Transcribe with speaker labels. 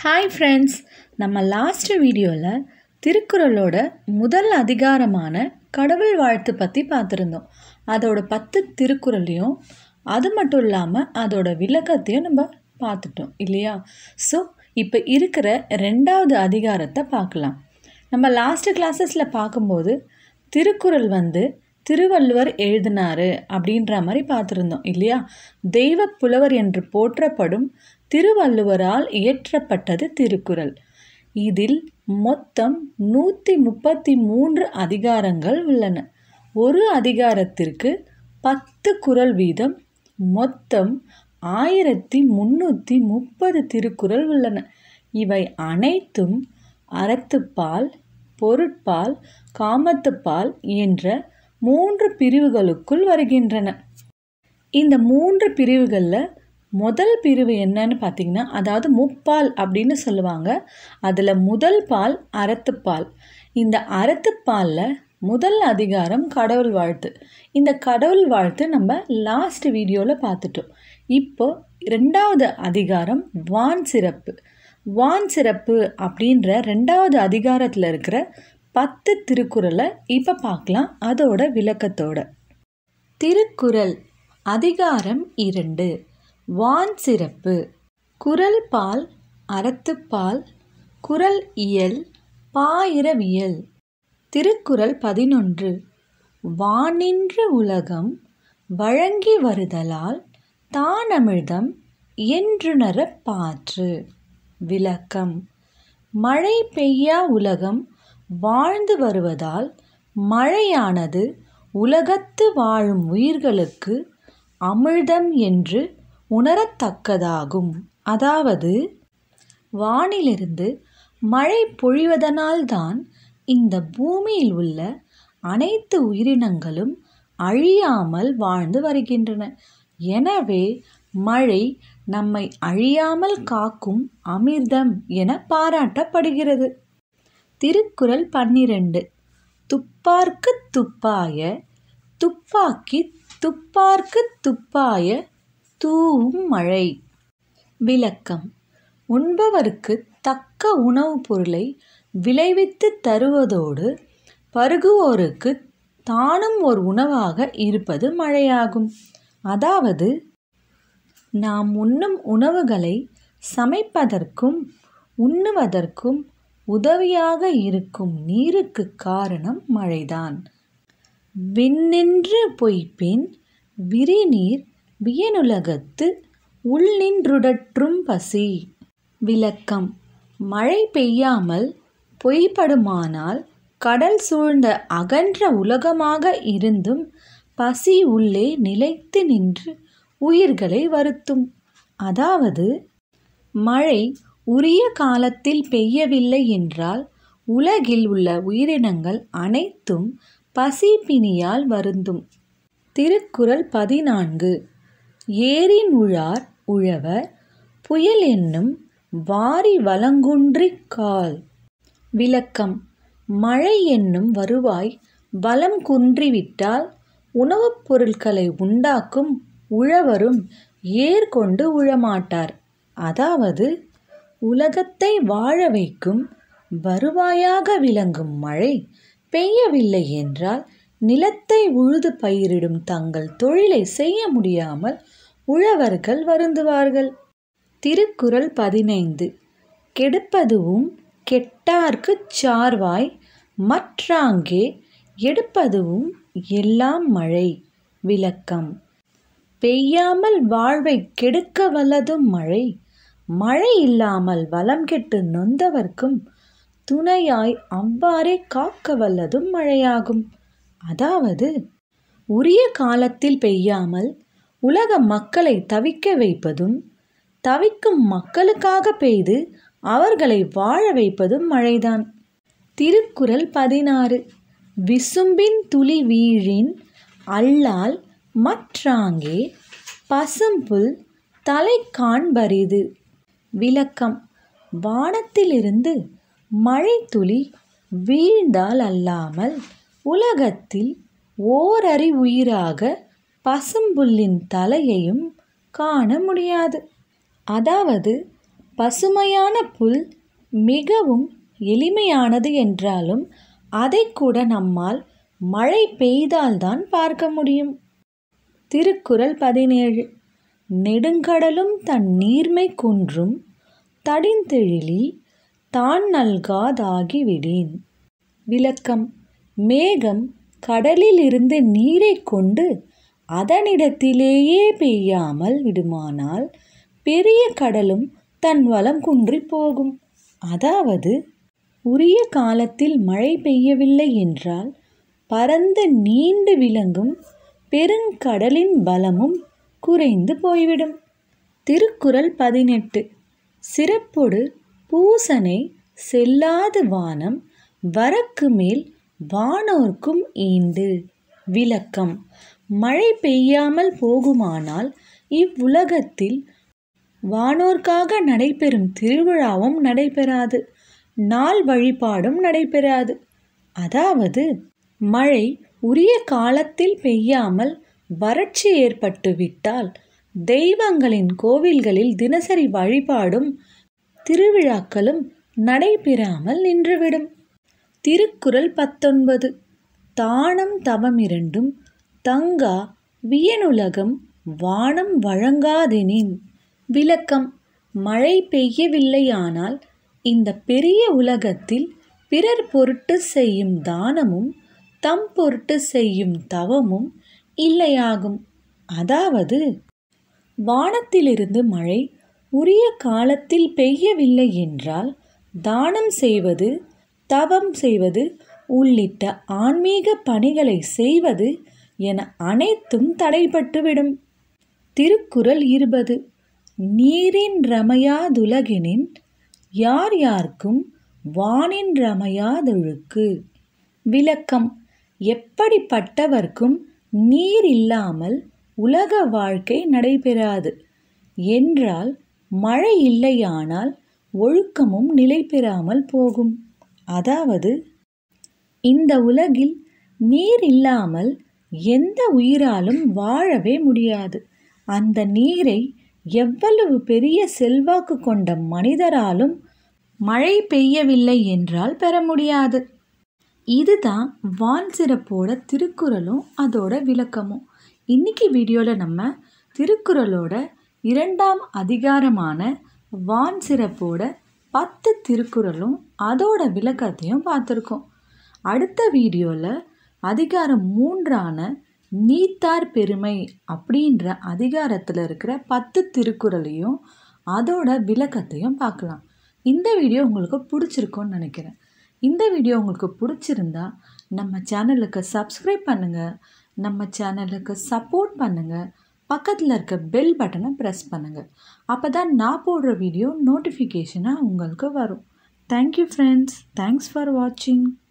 Speaker 1: hi friends நம்ம last வீடியோவில் திருக்குறளோட முதல் அதிகாரமான கடவுள் வாழ்த்து பற்றி பார்த்துருந்தோம் அதோட பத்து திருக்குறளையும் அது மட்டும் இல்லாமல் அதோட விளக்கத்தையும் நம்ம பார்த்துட்டோம் இல்லையா ஸோ இப்போ இருக்கிற ரெண்டாவது அதிகாரத்தை பார்க்கலாம் நம்ம லாஸ்ட் கிளாஸஸில் பார்க்கும்போது திருக்குறள் வந்து திருவள்ளுவர் எழுதினாரு அப்படின்ற மாதிரி பார்த்துருந்தோம் இல்லையா தெய்வ புலவர் என்று போற்றப்படும் திருவள்ளுவரால் இயற்றப்பட்டது திருக்குறள் இதில் மொத்தம் நூற்றி முப்பத்தி மூன்று அதிகாரங்கள் உள்ளன ஒரு அதிகாரத்திற்கு பத்து குறள் வீதம் மொத்தம் ஆயிரத்தி முந்நூற்றி முப்பது திருக்குறள் உள்ளன இவை அனைத்தும் அறத்துப்பால் பொருட்பால் காமத்துப்பால் என்ற மூன்று பிரிவுகளுக்குள் வருகின்றன இந்த மூன்று பிரிவுகளில் முதல் பிரிவு என்னன்னு பார்த்தீங்கன்னா அதாவது முப்பால் அப்படின்னு சொல்லுவாங்க அதில் முதல் பால் அறத்துப்பால் இந்த அறத்துப்பாலில் முதல் அதிகாரம் கடவுள் வாழ்த்து இந்த கடவுள் வாழ்த்து நம்ம லாஸ்ட் வீடியோவில் பார்த்துட்டோம் இப்போ ரெண்டாவது அதிகாரம் வான் சிறப்பு வான் சிறப்பு அப்படின்ற ரெண்டாவது அதிகாரத்தில் இருக்கிற பத்து திருக்குறளை இப்போ பார்க்கலாம் அதோட விளக்கத்தோட திருக்குறள் அதிகாரம் இரண்டு வான் சிறப்பு குரல் பால் அறத்துப்பால் குரல் இயல் பாயிரவியல் திருக்குறள் பதினொன்று வானின்று உலகம் வழங்கி வருதலால் தானமிழ்தம் என்றுணரப் பாற்று விளக்கம் மழை பெய்யா உலகம் வாழ்ந்து வருவதால் மழையானது உலகத்து வாழும் உயிர்களுக்கு அமிழ்தம் என்று உணரத்தக்கதாகும் அதாவது வானிலிருந்து மழை பொழிவதனால்தான் இந்த பூமியில் உள்ள அனைத்து உயிரினங்களும் அழியாமல் வாழ்ந்து வருகின்றன எனவே மழை நம்மை அழியாமல் காக்கும் அமிர்தம் என பாராட்டப்படுகிறது திருக்குறள் பன்னிரண்டு துப்பார்க்கு துப்பாய துப்பாக்கி துப்பார்க்கு துப்பாய தூவும் மழை விளக்கம் உண்பவருக்கு தக்க உணவுப் பொருளை விளைவித்து தருவதோடு பருகுவோருக்கு தானும் ஒரு உணவாக இருப்பது மழையாகும் அதாவது நாம் உண்ணும் உணவுகளை சமைப்பதற்கும் உண்ணுவதற்கும் உதவியாக இருக்கும் நீருக்கு காரணம் மழைதான் விண்ணின்று பொய்ப்பின் விரிநீர் வியனுலகத்து உள்நின்றுடற்றும் பசி விளக்கம் மழை பெய்யாமல் பொய்ப்படுமானால் கடல் சூழ்ந்த அகன்ற உலகமாக இருந்தும் பசி உள்ளே நிலைத்து நின்று உயிர்களை வருத்தும் அதாவது மழை உரிய காலத்தில் பெய்யவில்லை என்றால் உலகில் உள்ள உயிரினங்கள் அனைத்தும் பசி பிணியால் வருந்தும் திருக்குறள் பதினான்கு ஏரின் உழார் உழவர் புயல் என்னும் வாரி வளங்குன்றிக் கால் விளக்கம் மழை என்னும் வருவாய் வளம் குன்றிவிட்டால் உணவுப் பொருட்களை உண்டாக்கும் உழவரும் ஏற்கொண்டு உழமாட்டார் அதாவது உலகத்தை வாழ வைக்கும் வருவாயாக விளங்கும் மழை பெய்யவில்லை என்றால் நிலத்தை உழுது பயிரிடும் தங்கள் தொழிலை செய்ய முடியாமல் உழவர்கள் வருந்துவார்கள் திருக்குறள் பதினைந்து கெடுப்பதுவும் கெட்டார்க்குச் சார்வாய் மற்றாங்கே எடுப்பதுவும் எல்லாம் மழை விளக்கம் பெய்யாமல் வாழ்வை கெடுக்க வல்லதும் மழை மழை இல்லாமல் வளம் கெட்டு நொந்தவர்க்கும் துணையாய் அவ்வாறே காக்க வல்லதும் மழையாகும் அதாவது உரிய காலத்தில் பெய்யாமல் உலக மக்களை தவிக்க வைப்பதும் தவிக்கும் மக்களுக்காக பெய்து அவர்களை வாழ வைப்பதும் மழைதான் திருக்குறள் பதினாறு விசும்பின் துளி வீழின் அல்லால் மற்றாங்கே பசும்புல் தலை காண்பரிது விளக்கம் வானத்திலிருந்து மழை துளி வீழ்ந்தால் அல்லாமல் உலகத்தில் ஓரறி உயிராக பசும்புல்லின் தலையையும் காண முடியாது அதாவது பசுமையான புல் மிகவும் எளிமையானது என்றாலும் அதை கூட நம்மால் மழை பெய்தால்தான் பார்க்க முடியும் திருக்குறள் பதினேழு நெடுங்கடலும் தன் நீர்மை குன்றும் தடிந்தெழிலி தான் நல்காதாகிவிடேன் விளக்கம் மேகம் கடலிலிருந்து நீரை கொண்டு அதனிடத்திலேயே பெய்யாமல் விடுமானால் பெரிய கடலும் தன் வளம் குன்றி போகும் அதாவது உரிய காலத்தில் மழை பெய்யவில்லை என்றால் பரந்து நீண்டு விளங்கும் பெருங்கடலின் பலமும் குறைந்து போய்விடும் திருக்குறள் பதினெட்டு சிறப்பொடு பூசனை செல்லாது வானம் வரக்கு மேல் வானோர்க்கும் ஈண்டு விளக்கம் மழை பெய்யாமல் போகுமானால் இவ்வுலகத்தில் வானோர்க்காக நடைபெறும் திருவிழாவும் நடைபெறாது நாள் வழிபாடும் நடைபெறாது அதாவது மழை உரிய காலத்தில் பெய்யாமல் வறட்சி ஏற்பட்டுவிட்டால் தெய்வங்களின் கோவில்களில் தினசரி வழிபாடும் திருவிழாக்களும் நடைபெறாமல் நின்றுவிடும் திருக்குறள் பத்தொன்பது தானம் தவம் இரண்டும் தங்கா வியனுலகம் வானம் வழங்காதெனின் விளக்கம் மழை பெய்யவில்லையானால் இந்த பெரிய உலகத்தில் பிறர் பொருட்டு செய்யும் தானமும் தம் பொருட்டு செய்யும் தவமும் இல்லையாகும் அதாவது வானத்திலிருந்து மழை உரிய காலத்தில் பெய்யவில்லை என்றால் தானம் செய்வது தவம் செய்வது உள்ளிட்ட ஆன்மீக பணிகளை செய்வது என அனைத்தும் தடைபட்டுவிடும் திருக்குறள் இருபது நீரின் ரமையாதுலகெனின் யார் யார்க்கும் வானின் ரமையாதொழுக்கு விளக்கம் எப்படிப்பட்டவர்க்கும் நீர் இல்லாமல் உலக வாழ்க்கை நடைபெறாது என்றால் மழை இல்லையானால் ஒழுக்கமும் நிலை பெறாமல் போகும் அதாவது இந்த உலகில் நீர் இல்லாமல் எந்த உயிராலும் வாழவே முடியாது அந்த நீரை எவ்வளவு பெரிய செல்வாக்கு கொண்ட மனிதராலும் மழை பெய்யவில்லை என்றால் பெற முடியாது இதுதான் வான் சிறப்போட திருக்குறளும் அதோட விளக்கமும் இன்னைக்கு வீடியோவில் நம்ம திருக்குறளோட இரண்டாம் அதிகாரமான வான் சிறப்போட பத்து திருக்குறளும் அதோட விளக்கத்தையும் பார்த்துருக்கோம் அடுத்த வீடியோவில் அதிகாரம் மூன்றான நீத்தார் பெருமை அப்படின்ற அதிகாரத்தில் இருக்கிற பத்து திருக்குறளையும் அதோட விளக்கத்தையும் பார்க்கலாம் இந்த வீடியோ உங்களுக்கு பிடிச்சிருக்கும்னு நினைக்கிறேன் இந்த வீடியோ உங்களுக்கு பிடிச்சிருந்தா நம்ம சேனலுக்கு சப்ஸ்கிரைப் பண்ணுங்கள் நம்ம சேனலுக்கு சப்போர்ட் பண்ணுங்கள் பக்கத்தில் இருக்க பெல் பட்டனை ப்ரெஸ் பண்ணுங்கள் அப்போ தான் நான் போடுற வீடியோ நோட்டிஃபிகேஷனாக உங்களுக்கு வரும் தேங்க்யூ ஃப்ரெண்ட்ஸ் தேங்க்ஸ் ஃபார் வாட்சிங்